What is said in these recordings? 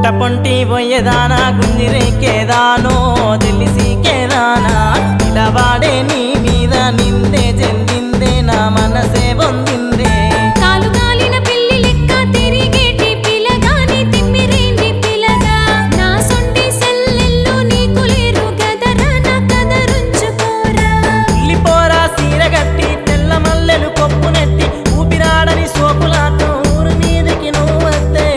పొంటి పోయేదానా గుంజిరేకేదానో తెలిసికేదానా ఇలా వాడే నీ మీద నిందే చెందిందే నా మనసే పొందిందే కాలు కాలిన పిల్లి లెక్క తిరిగేటి పిలగాని తిమ్మిరేంది పిలగా నా సొంటి సెల్లెళ్ళు నీకు లేరు గదరా నా కదరుంచుకోరా ఉల్లిపోరా సీరగట్టి తెల్ల మల్లెలు కొప్పు నెట్టి ఊపిరాడని సోపులాటం ఊరు మీదకి నువ్వు వస్తే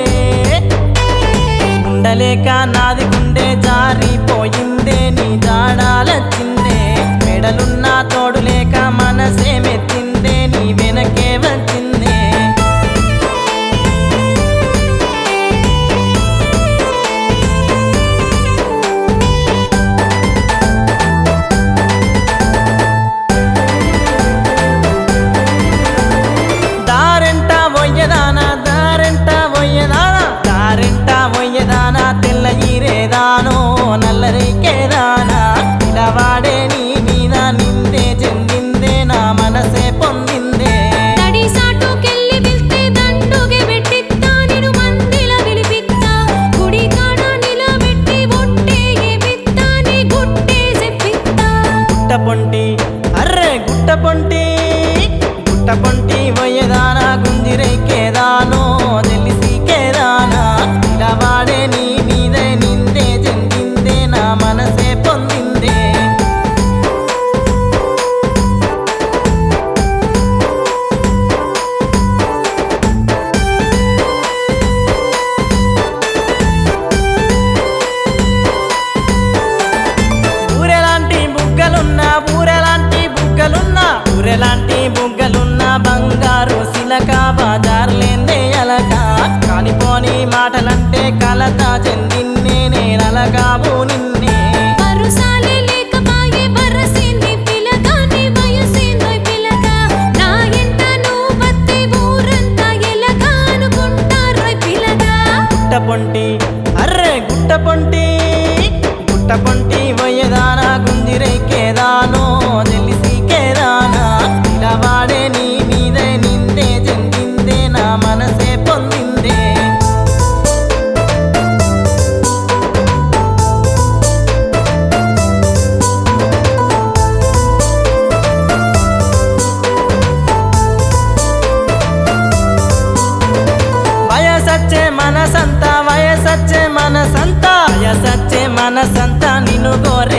ఉండలేక నాది గుండె జారిపోయిందే నీ జాడాలచ్చిందే మెడలున్న తోడు లేక మనసే మెత్తిందే నీ వెనకే వచ్చిందే దారెంట వయ్యదానా దారెంట వయ్యదానా దారెంట వయ్యదానా తెల్ల ఈరేదానో నల్లరేకేదానా ఇలా వాడే నీ మీద నిందే చెందిందే నా మనసే పొందిందే తడి సాటుకెళ్ళి వెళ్తే దండుగే పెట్టిత్తా నిన్ను మందిల విలిపిత్తా గుడి కాడ నిలబెట్టి ఒట్టే ఏమిత్తా నీ గుట్టే చెప్పిత్తా గుట్ట పొంటి అర్రే గుట్ట పొంటి గుట్ట పొంటి వయ్యదానా గుంజిరేకేదానో తెలిసికేదానా ఇలా వాడే నీ మీద నిందే చెందిందే నా మనసే పొందిందే ఊరెలాంటి బుగ్గలున్నా ఊరెలాంటి బుగ్గలున్నా ఊరెలాంటి బుగ్గలున్నా బంగారు సిలక బాజార్లేందే అలక కానిపోని మాటలంటే కలత చెందిన్నే నేనలగాబు నిన్నే పరుసాలే లేకపాయే బరసింది పిలగా నీ వయసేందోయ్ పిలగా నా ఎంట నువ్వు వత్తే ఊరంతా ఎలగా అనుకుంటారోయ్ పిలగా గుట్ట పొంటి అర్రే గుట్ట పొంటి గుట్ట పొంటి వయ్యదానా గుంజిరేకేదానో తెలిసికేదానా ఇలా వాడే నీ మీద నిందే చెందిందే నా మనసే పొందిందే వయసచ్చే మనసంత వయసచ్చే మనసంత వయసచ్చే మనసంత నిన్ను కోరే